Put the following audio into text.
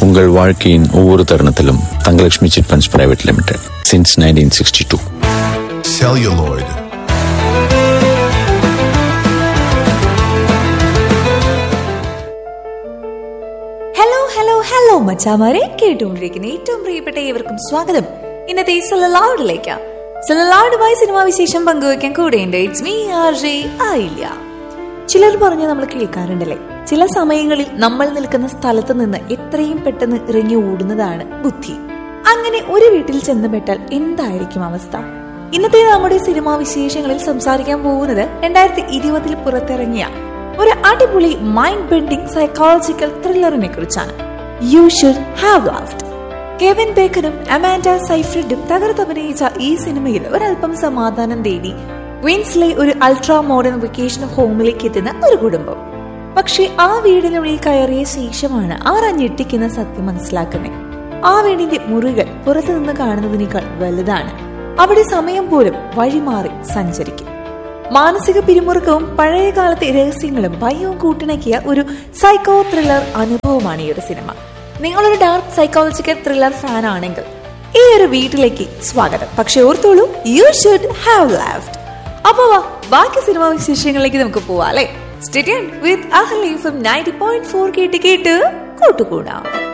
உங்கள் வாழ்க்கையின் ஒவ்வொரு தருணத்திலும் Thangalakshmi chit funds private limited since nineteen sixty two celluloid, hello hello hello മച്ചാമാരെ കേട്ടുകൊണ്ടിരിക്കുന്ന ഏറ്റവും പ്രിയപ്പെട്ട ഏവർക്കും സ്വാഗതം ഇന്നത്തെ സെലലാഡിലേക്ക് സെലലാഡുമായി സിനിമാ വിശേഷം പങ്കുവയ്ക്കാൻ കൂടെയുണ്ട് ഇറ്റ്സ് മീ ആർ ജെ ആയില്ല ചിലർ പറഞ്ഞ് നമ്മൾ കേൾക്കാറുണ്ടല്ലേ ചില സമയങ്ങളിൽ നമ്മൾ നിൽക്കുന്ന സ്ഥലത്ത് നിന്ന് എത്രയും പെട്ടെന്ന് ഇറങ്ങി ഓടുന്നതാണ് ബുദ്ധി അങ്ങനെ ഒരു വീട്ടിൽ ചെന്നുപെട്ടാൽ എന്തായിരിക്കും അവസ്ഥ ഇന്നത്തെ നമ്മുടെ സിനിമാ വിശേഷങ്ങളിൽ സംസാരിക്കാൻ പോകുന്നത് രണ്ടായിരത്തി ഇരുപതിൽ പുറത്തിറങ്ങിയ ഒരു അടിപൊളി മൈൻഡ് ബെൻഡിങ് സൈക്കോളജിക്കൽ ത്രില്ലറിനെ കുറിച്ചാണ് you should have left Kevin ബേക്കനും അമാൻഡ സൈഫ്രിഡും തകർത്തഭിനയിച്ച ഈ സിനിമയിൽ ഒരല്പം സമാധാനം തേടി ക്വീൻസിലെ ഒരു അൾട്രാ മോഡേൺ വെക്കേഷൻ ഹോമിലേക്ക് എത്തുന്ന ഒരു കുടുംബം പക്ഷെ ആ വീടിനുള്ളിൽ കയറിയ ശേഷമാണ് അവർ ആ ഞെട്ടിക്കുന്ന സത്യം മനസ്സിലാക്കുന്നത് ആ വീടിന്റെ മുറികൾ പുറത്തു നിന്ന് കാണുന്നതിനേക്കാൾ വലുതാണ് അവിടെ സമയം പോലും വഴിമാറി സഞ്ചരിക്കും മാനസിക പിരിമുറുക്കവും പഴയ കാലത്തെ രഹസ്യങ്ങളും ഭയവും കൂട്ടിണക്കിയ ഒരു സൈക്കോ ത്രില്ലർ അനുഭവമാണ് ഈ ഒരു സിനിമ നിങ്ങളൊരു ഡാർക്ക് സൈക്കോളജിക്കൽ ത്രില്ലർ ഫാൻ ആണെങ്കിൽ ഈ ഒരു വീട്ടിലേക്ക് സ്വാഗതം പക്ഷെ ഓർത്തോളൂ യു ഷുഡ് ഹാവ് ലാഫ്റ്റ് അപ്പൊ വാ ബാക്കി സിനിമാ വിശേഷങ്ങളിലേക്ക് നമുക്ക് പോവാം അല്ലെ stay with Ahli from ninety point four കേട്ട് കേട്ട് കൂട്ടുകൂടാം